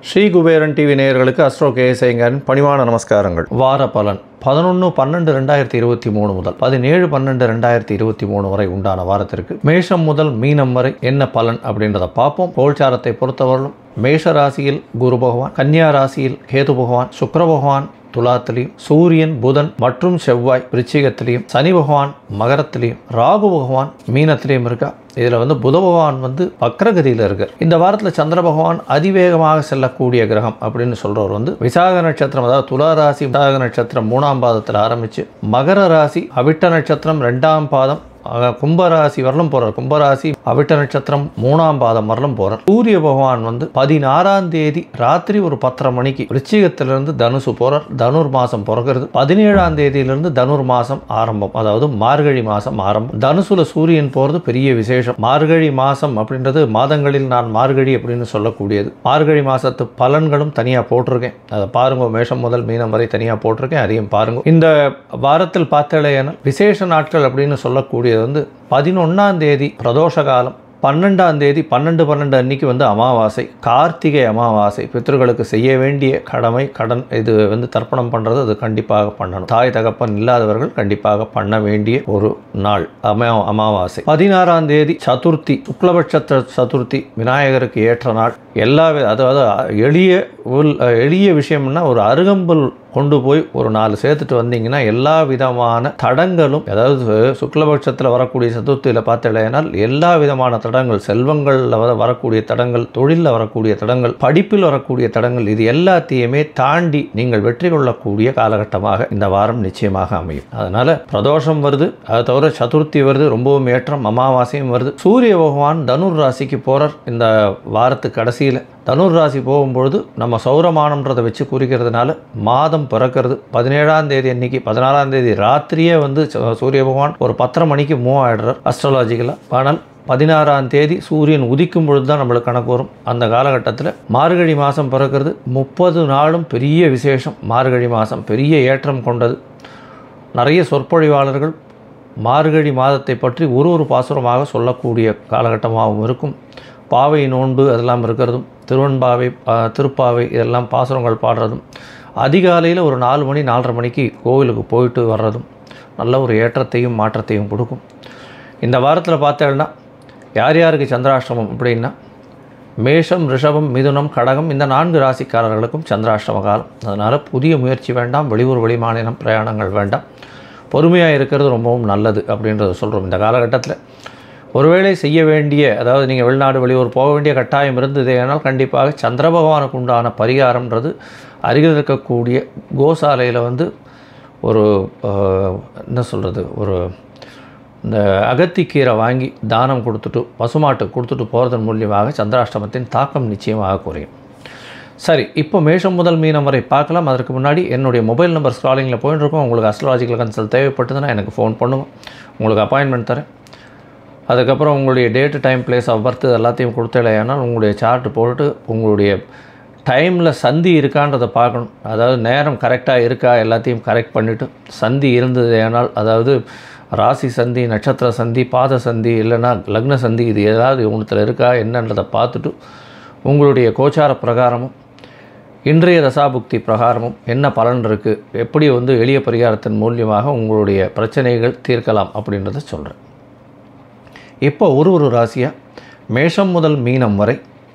Sri Kuberan TV நேயர்களுக்கு astro கேஎஸ்ஐங்கரின் பணிவான நமஸ்காரங்கள் வார பலன் பதினொன்று பன்னெண்டு ரெண்டாயிரத்தி இருபத்தி மூணு முதல் பதினேழு பன்னெண்டு ரெண்டாயிரத்தி இருபத்தி மூணு வரை உண்டான வாரத்திற்கு மேஷம் முதல் மீனம் வரை என்ன பலன் அப்படின்றத பார்ப்போம் கோல்சாரத்தை பொறுத்தவரையிலும் மேஷ ராசியில் குரு பகவான் கன்னியா ராசியில் கேது பகவான் சுக்கிர பகவான் துலாத்திலையும் சூரியன் புதன் மற்றும் செவ்வாய் விருச்சிகத்திலையும் சனி பகவான் மகரத்திலையும் ராகு பகவான் மீனத்திலையும் இருக்கா இதில் வந்து புத பகவான் வந்து வக்ரகதியில் இருக்கார் இந்த வாரத்தில் சந்திர பகவான் அதிவேகமாக செல்லக்கூடிய கிரகம் அப்படின்னு சொல்கிறவர் வந்து விசாக நட்சத்திரம் அதாவது துலா ராசி விசாக நட்சத்திரம் மூணாம் பாதத்தில் ஆரம்பித்து மகர ராசி அவிட்ட நட்சத்திரம் ரெண்டாம் பாதம் ஆக, கும்பராசி வரலும் போகிறார் கும்பராசி அவிட்ட நட்சத்திரம் மூணாம் பாதம் வரலும் போகிறார் சூரிய பகவான் வந்து பதினாறாம் தேதி ராத்திரி ஒரு பத்தரை மணிக்கு விருச்சிகத்திலிருந்து தனுசு போகிறார் தனுர் மாதம் பிறக்கிறது பதினேழாம் தேதியிலிருந்து தனுர் மாதம் ஆரம்பம் அதாவது மார்கழி மாதம் ஆரம்பம் தனுசுல சூரியன் போகிறது பெரிய விசேஷம் மார்கழி மாதம் அப்படின்றது மாதங்களில் நான் மார்கழி அப்படின்னு சொல்லக்கூடியது மார்கழி மாதத்து பலன்களும் தனியாக போட்டிருக்கேன் அதை பாருங்க மேஷம் முதல் மீனம் வரை தனியாக போட்டிருக்கேன் அதையும் பாருங்க இந்த வாரத்தில் பார்த்தாலேயானால் விசேஷ நாட்கள் அப்படின்னு சொல்லக்கூடியது வந்து பதினொன்றாம் தேதி பிரதோஷ காலம் பன்னெண்டாம் தேதி பன்னெண்டு பன்னெண்டு அன்னைக்கு வந்து அமாவாசை கார்த்திகை அமாவாசை பித்ருக்களுக்கு செய்ய வேண்டிய கடமை கடன் இது வந்து தர்ப்பணம் பண்ணுறது அது கண்டிப்பாக பண்ணணும் தாய் தகப்பன் இல்லாதவர்கள் கண்டிப்பாக பண்ண வேண்டிய ஒரு நாள் அமா அமாவாசை பதினாறாம் தேதி சதுர்த்தி சுக்லபட்ச சதுர்த்தி விநாயகருக்கு ஏற்ற நாள் எல்லா வி- அதாவது எளிய உள் எளிய விஷயம்னா ஒரு அருகம்புல் கொண்டு போய் ஒரு நாலு சேர்த்துட்டு வந்தீங்கன்னா எல்லா விதமான தடங்களும் அதாவது சுக்லபட்சத்தில் வரக்கூடிய சதுர்த்தியில் பார்த்தீங்கன்னா எல்லா விதமான தடங்கள் செல்வங்களில் வர வரக்கூடிய தடங்கள் தொழிலில் வரக்கூடிய தடங்கள் படிப்பில் வரக்கூடிய தடங்கள் இது எல்லாத்தையுமே தாண்டி நீங்கள் வெற்றி கொள்ளக்கூடிய காலகட்டமாக இந்த வாரம் நிச்சயமாக அமையும் அதனால் பிரதோஷம் வருது அதை தவிர சதுர்த்தி வருது ரொம்பவும் ஏற்றம் அமாவாசையும் வருது சூரிய பகவான் தனுர் ராசிக்கு போகிறார் இந்த வாரத்து கடைசியில் தனுர் ராசி போகும்பொழுது நம்ம சௌரமானம்ன்றதை வச்சு குறிக்கிறதுனால மாதம் பிறக்கிறது பதினேழாம் தேதி அன்னைக்கு பதினாறாம் தேதி ராத்திரியே வந்து ச- சூரிய பகவான் ஒரு பத்தரை மணிக்கு மூவ் ஆயிடுறார் அஸ்ட்ராலஜிக்கலாக ஆனால் பதினாறாம் தேதி சூரியன் உதிக்கும் பொழுது தான் நம்மளுக்கு கணக்கு வரும் அந்த காலகட்டத்தில் மார்கழி மாதம் பிறக்கிறது முப்பது நாளும் பெரிய விசேஷம் மார்கழி மாதம் பெரிய ஏற்றம் கொண்டது நிறைய சொற்பொழிவாளர்கள் மார்கழி மாதத்தை பற்றி ஒரு ஒரு பாசுரமாக சொல்லக்கூடிய காலகட்டமாகவும் இருக்கும் பாவை நோன்பு அதெல்லாம் இருக்கிறதும் திருவன்பாவை ஆ, திருப்பாவை இதெல்லாம் பாசுரங்கள் பாடுறதும் அதிகாலையில் ஒரு நாலு மணி நாலரை மணிக்கு கோவிலுக்கு போயிட்டு வர்றதும் நல்ல ஒரு ஏற்றத்தையும் மாற்றத்தையும் கொடுக்கும் இந்த வாரத்தில் பார்த்தேன்னா யார் யாருக்கு சந்திராஷ்டமம் அப்படின்னா மேஷம் ரிஷபம் மிதுனம் கடகம் இந்த நான்கு ராசிக்காரர்களுக்கும் சந்திராஷ்டம காலம் அதனால் புதிய முயற்சி வேண்டாம் வெளியூர் வெளிமாநிலம் பிரயாணங்கள் வேண்டாம் பொறுமையாக இருக்கிறது ரொம்பவும் நல்லது அப்படின்றத சொல்கிறோம் இந்த காலகட்டத்தில் ஒருவேளை செய்ய வேண்டிய அதாவது நீங்கள் வெளிநாடு வெளியூர் போக வேண்டிய கட்டாயம் இருந்தது ஆனால் கண்டிப்பாக சந்திர பகவானுக்கு உண்டான பரிகாரம்ன்றது அருகில் இருக்கக்கூடிய கோசாலையில் வந்து ஒரு அஹ், என்ன சொல்கிறது ஒரு இந்த அகத்திக்கீரை வாங்கி தானம் கொடுத்துட்டு பசுமாட்டுக்கு கொடுத்துட்டு போகிறதன் மூலியமாக சந்திராஷ்டமத்தின் தாக்கம் நிச்சயமாக குறையும் சரி இப்போ மேஷம் முதல் மீனம் வரை பார்க்கலாம் அதற்கு முன்னாடி என்னுடைய மொபைல் நம்பர் ஸ்க்ராலிங்கில் போயிட்டு இருக்கோம் உங்களுக்கு அஸ்ட்ராலஜிக்கல் கன்சல்ட் தேவைப்பட்டதுன்னா எனக்கு ஃபோன் பண்ணுங்க உங்களுக்கு அப்பாயின்மெண்ட் தரேன் அதுக்கப்புறம் உங்களுடைய date time place of birth எல்லாத்தையும் கொடுத்தலையானால் உங்களுடைய சார்ட் போட்டு உங்களுடைய டைமில் சந்தி இருக்கான்றதை பார்க்கணும் அதாவது நேரம் கரெக்டாக இருக்கா எல்லாத்தையும் கரெக்ட் பண்ணிவிட்டு சந்தி இருந்தது ஏனால் அதாவது ராசி சந்தி நட்சத்திர சந்தி பாத சந்தி இல்லைன்னா லக்ன சந்தி இது ஏதாவது உங்களுத்தில் இருக்கா என்னன்றதை பார்த்துட்டு உங்களுடைய கோச்சார பிரகாரமும் இன்றைய தசாபுக்தி பிரகாரமும் என்ன பலன் இருக்குது எப்படி வந்து எளிய பரிகாரத்தின் மூலியமாக உங்களுடைய பிரச்சனைகள் தீர்க்கலாம் அப்படின்றத சொல்கிறேன் இப்போ ஒரு ஒரு ராசியாக மேஷம் முதல் மீனம் வரை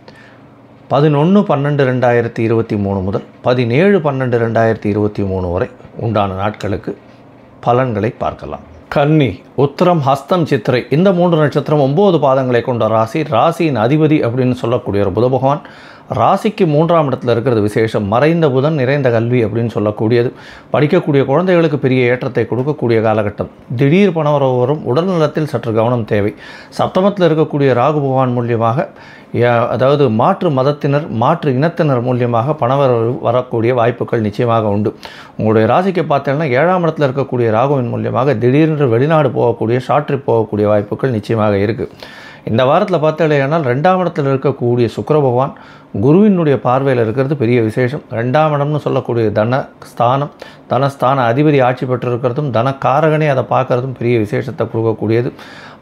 பதினொன்று பன்னெண்டு ரெண்டாயிரத்தி இருபத்தி மூணு முதல் பதினேழு பன்னெண்டு ரெண்டாயிரத்தி இருபத்தி மூணு வரை உண்டான நாட்களுக்கு பலன்களை பார்க்கலாம் கன்னி உத்திரம் ஹஸ்தம் சித்திரை இந்த மூன்று நட்சத்திரம் ஒம்பது பாதங்களை கொண்ட ராசி ராசியின் அதிபதி அப்படின்னு சொல்லக்கூடிய ஒரு புத பகவான் ராசிக்கு மூன்றாம் இடத்துல இருக்கிறது விசேஷம் மறைந்த புதன் நிறைந்த கல்வி அப்படின்னு சொல்லக்கூடியது படிக்கக்கூடிய குழந்தைகளுக்கு பெரிய ஏற்றத்தை கொடுக்கக்கூடிய காலகட்டம் திடீர் பணவரவு வரும் உடல்நலத்தில் சற்று கவனம் தேவை சப்தமத்தில் இருக்கக்கூடிய ராகு பகவான் மூலியமாக யா- அதாவது மாற்று மதத்தினர் மாற்று இனத்தினர் மூலியமாக பணவரவு வரக்கூடிய வாய்ப்புகள் நிச்சயமாக உண்டு உங்களுடைய ராசிக்கு பார்த்தீங்கன்னா ஏழாம் இடத்துல இருக்கக்கூடிய ராகுவின் மூலியமாக திடீரென்று வெளிநாடு போகக்கூடிய ஷார்ட் ட்ரிப் போகக்கூடிய வாய்ப்புகள் நிச்சயமாக இருக்குது இந்த வாரத்தில் பார்த்தாலேயானால் ரெண்டாம் இடத்தில் இருக்கக்கூடிய சுக்கிர பகவான் குருவினுடைய பார்வையில் இருக்கிறது பெரிய விசேஷம் ரெண்டாம் இடம்னு சொல்லக்கூடிய தன ஸ்தானம் தனஸ்தான அதிபதி ஆட்சி பெற்றிருக்கிறதும் தனக்காரகனே அதை பார்க்கறதும் பெரிய விசேஷத்தை கொடுக்கக்கூடியது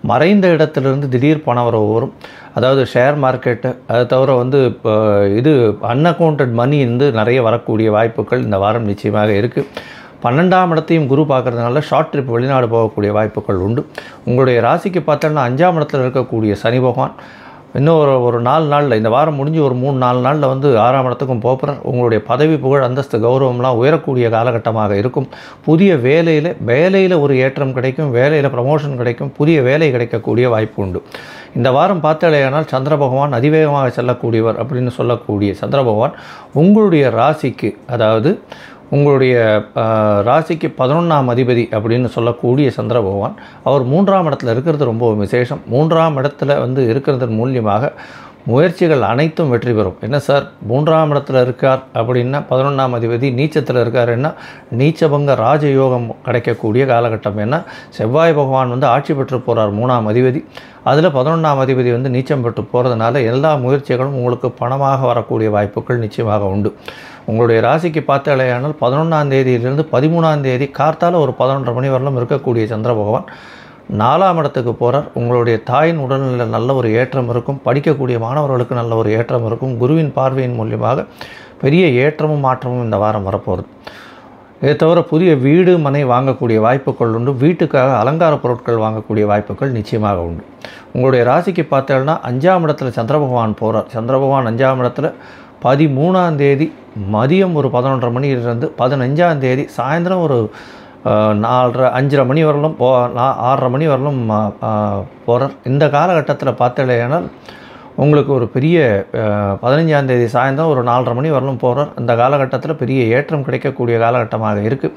மறைந்த இடத்திலிருந்து திடீர் பணவரவு வரும் அதாவது ஷேர் மார்க்கெட்டு அதை தவிர வந்து இப்போ இது அன்அக்கௌண்டட் மணி வந்து நிறைய வரக்கூடிய வாய்ப்புகள் இந்த வாரம் நிச்சயமாக இருக்குது பன்னெண்டாம் இடத்தையும் குரு பார்க்கறதுனால ஷார்ட் ட்ரிப் வெளிநாடு போகக்கூடிய வாய்ப்புகள் உண்டு உங்களுடைய ராசிக்கு பார்த்தோன்னா அஞ்சாம் இடத்துல இருக்கக்கூடிய சனி பகவான் இன்னும் ஒரு ஒரு நாலு நாளில் இந்த வாரம் முடிஞ்சு ஒரு மூணு நாலு நாளில் வந்து ஆறாம் இடத்துக்கும் போகிறார் உங்களுடைய பதவி புகழ் அந்தஸ்து கௌரவம்லாம் உயரக்கூடிய காலகட்டமாக இருக்கும் புதிய வேலையில் வேலையில் ஒரு ஏற்றம் கிடைக்கும் வேலையில் ப்ரமோஷன் கிடைக்கும் புதிய வேலை கிடைக்கக்கூடிய வாய்ப்பு உண்டு இந்த வாரம் பார்த்தாலேயானால் சந்திர பகவான் அதிவேகமாக செல்லக்கூடியவர் அப்படின்னு சொல்லக்கூடிய சந்திர பகவான் உங்களுடைய ராசிக்கு அதாவது உங்களுடைய ஆஹ், ராசிக்கு பதினொன்றாம் அதிபதி அப்படின்னு சொல்லக்கூடிய சந்திர பகவான் அவர் மூன்றாம் இடத்துல இருக்கிறது ரொம்ப விசேஷம் மூன்றாம் இடத்துல வந்து இருக்கிறதன் மூலியமாக முயற்சிகள் அனைத்தும் வெற்றி பெறும் என்ன சார் மூன்றாம் இடத்துல இருக்கார் அப்படின்னா பதினொன்றாம் அதிபதி நீச்சத்தில் இருக்காருன்னா நீச்சபங்க ராஜயோகம் கிடைக்கக்கூடிய காலகட்டம் ஏன்னா செவ்வாய் பகவான் வந்து ஆட்சி பெற்று போகிறார் மூணாம் அதிபதி அதில் பதினொன்றாம் அதிபதி வந்து நீச்சம் பெற்று போகிறதுனால எல்லா முயற்சிகளும் உங்களுக்கு பணமாக வரக்கூடிய வாய்ப்புகள் நிச்சயமாக உண்டு உங்களுடைய ராசிக்கு பார்த்தாலேயானால் பதினொன்றாம் தேதியிலிருந்து பதிமூணாம் தேதி கார்த்தால ஒரு பதினொன்றரை மணி வரலும் இருக்கக்கூடிய சந்திர பகவான் நாலாம் இடத்துக்கு போகிறார் உங்களுடைய தாயின் உடல்நிலையில் நல்ல ஒரு ஏற்றம் இருக்கும் படிக்கக்கூடிய மாணவர்களுக்கு நல்ல ஒரு ஏற்றம் இருக்கும் குருவின் பார்வையின் மூலியமாக பெரிய ஏற்றமும் மாற்றமும் இந்த வாரம் வரப்போகுது இதை தவிர புதிய வீடு மனை வாங்கக்கூடிய வாய்ப்புகள் உண்டு வீட்டுக்காக அலங்கார பொருட்கள் வாங்கக்கூடிய வாய்ப்புகள் நிச்சயமாக உண்டு உங்களுடைய ராசிக்கு பார்த்தோம்னா அஞ்சாம் இடத்துல சந்திர பகவான் போகிறார் சந்திர பகவான் அஞ்சாம் இடத்துல பதிமூணாம் தேதி மதியம் ஒரு பதினொன்றரை மணியிலிருந்து பதினஞ்சாம் தேதி சாயந்தரம் ஒரு அஹ், நாலரை அஞ்சரை மணி வரலும் போ நா- ஆறரை மணி வரலும் போகிறார் இந்த காலகட்டத்தில் பார்த்தலையானால் உங்களுக்கு ஒரு பெரிய அஹ், பதினஞ்சாம் தேதி சாயந்தரம் ஒரு நாலரை மணி வரலும் போகிறார் இந்த காலகட்டத்தில் பெரிய ஏற்றம் கிடைக்கக்கூடிய காலகட்டமாக இருக்குது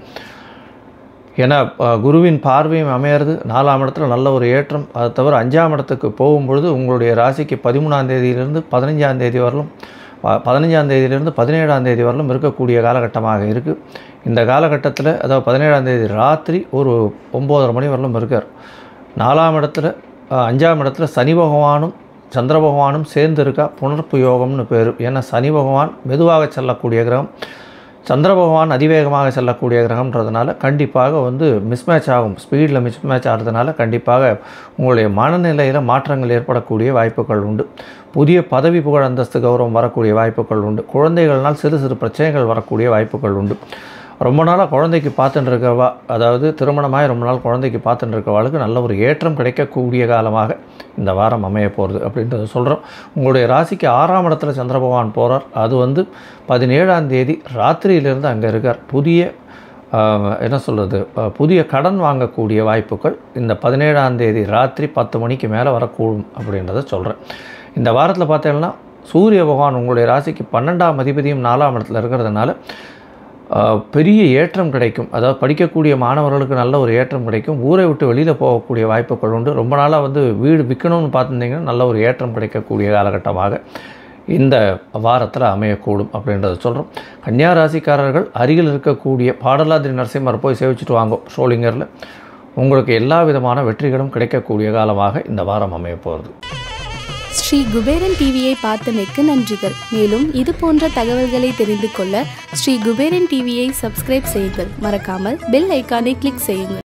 ஏன்னா அஹ், குருவின் பார்வையும் அமையிறது நாலாம் இடத்துல நல்ல ஒரு ஏற்றம் அதை தவிர அஞ்சாம் இடத்துக்கு போகும்பொழுது உங்களுடைய ராசிக்கு பதிமூணாம் தேதியிலிருந்து பதினஞ்சாம் தேதி வரலும் ப- பதினஞ்சாம் தேதியிலிருந்து பதினேழாம் தேதி வரலும் இருக்கக்கூடிய காலகட்டமாக இருக்குது இந்த காலகட்டத்தில் அதாவது பதினேழாம் தேதி ராத்திரி ஒரு ஒம்போதரை மணி வரலும் இருக்கார் நாலாம் இடத்துல அஹ், அஞ்சாம் இடத்துல சனி பகவானும் சந்திர பகவானும் சேர்ந்து இருக்கா புனர்ப்பு யோகம்னு பேர் ஏன்னா சனி பகவான் மெதுவாக செல்லக்கூடிய கிரகம் சந்திர பகவான் அதிவேகமாக செல்லக்கூடிய கிரகம்ன்றதுனால கண்டிப்பாக வந்து மிஸ்மேட்ச் ஆகும் ஸ்பீடில் மிஸ்மேட்ச் ஆகிறதுனால கண்டிப்பாக உங்களுடைய மனநிலையில் மாற்றங்கள் ஏற்படக்கூடிய வாய்ப்புகள் உண்டு புதிய பதவி புகழ் அந்தஸ்து கௌரவம் வரக்கூடிய வாய்ப்புகள் உண்டு குழந்தைகள்னால் சிறு சிறு பிரச்சனைகள் வரக்கூடிய வாய்ப்புகள் உண்டு ரொம்ப நாளாக குழந்தைக்கு பார்த்துட்டு இருக்கவா அதாவது திருமணமாகி ரொம்ப நாள் குழந்தைக்கு பார்த்துட்டு இருக்கவாளுக்கு நல்ல ஒரு ஏற்றம் கிடைக்கக்கூடிய காலமாக இந்த வாரம் அமைய போகிறது அப்படின்றத சொல்கிறோம் உங்களுடைய ராசிக்கு ஆறாம் இடத்துல சந்திர பகவான் போகிறார் அது வந்து பதினேழாம் தேதி ராத்திரியிலிருந்து அங்கே இருக்கார் புதிய ஆஹ், என்ன சொல்கிறது புதிய கடன் வாங்கக்கூடிய வாய்ப்புகள் இந்த பதினேழாம் தேதி ராத்திரி பத்து மணிக்கு மேலே வரக்கூடும் அப்படின்றத சொல்கிறேன் இந்த வாரத்தில் பார்த்தீங்கன்னா சூரிய பகவான் உங்களுடைய ராசிக்கு பன்னெண்டாம் அதிபதியும் நாலாம் இடத்துல இருக்கிறதுனால ஆஹ், பெரிய ஏற்றம் கிடைக்கும் அதாவது படிக்கக்கூடிய மாணவர்களுக்கு நல்ல ஒரு ஏற்றம் கிடைக்கும் ஊரை விட்டு வெளியில் போகக்கூடிய வாய்ப்புகள் உண்டு ரொம்ப நாளாக வந்து வீடு விற்கணும்னு பார்த்துருந்தீங்கன்னா நல்ல ஒரு ஏற்றம் கிடைக்கக்கூடிய காலகட்டமாக இந்த வாரத்தில் அமையக்கூடும் அப்படின்றத சொல்கிறோம் கன்னியா ராசிக்காரர்கள் அருகில் இருக்கக்கூடிய பாடலாதிரி நரசிம்மர் போய் சேவிச்சுட்டு வாங்க ஷோலிங்கரில் உங்களுக்கு எல்லா விதமான வெற்றிகளும் கிடைக்கக்கூடிய காலமாக இந்த வாரம் அமைய போகிறது ஸ்ரீ குபேரன் டிவியை பார்த்தமைக்கு நன்றிகள் மேலும் இது போன்ற தகவல்களை தெரிந்து கொள்ள ஸ்ரீ குபேரன் டிவியை சப்ஸ்கிரைப் செய்யுங்கள் மறக்காமல் பெல் ஐக்கானை கிளிக் செய்யுங்கள்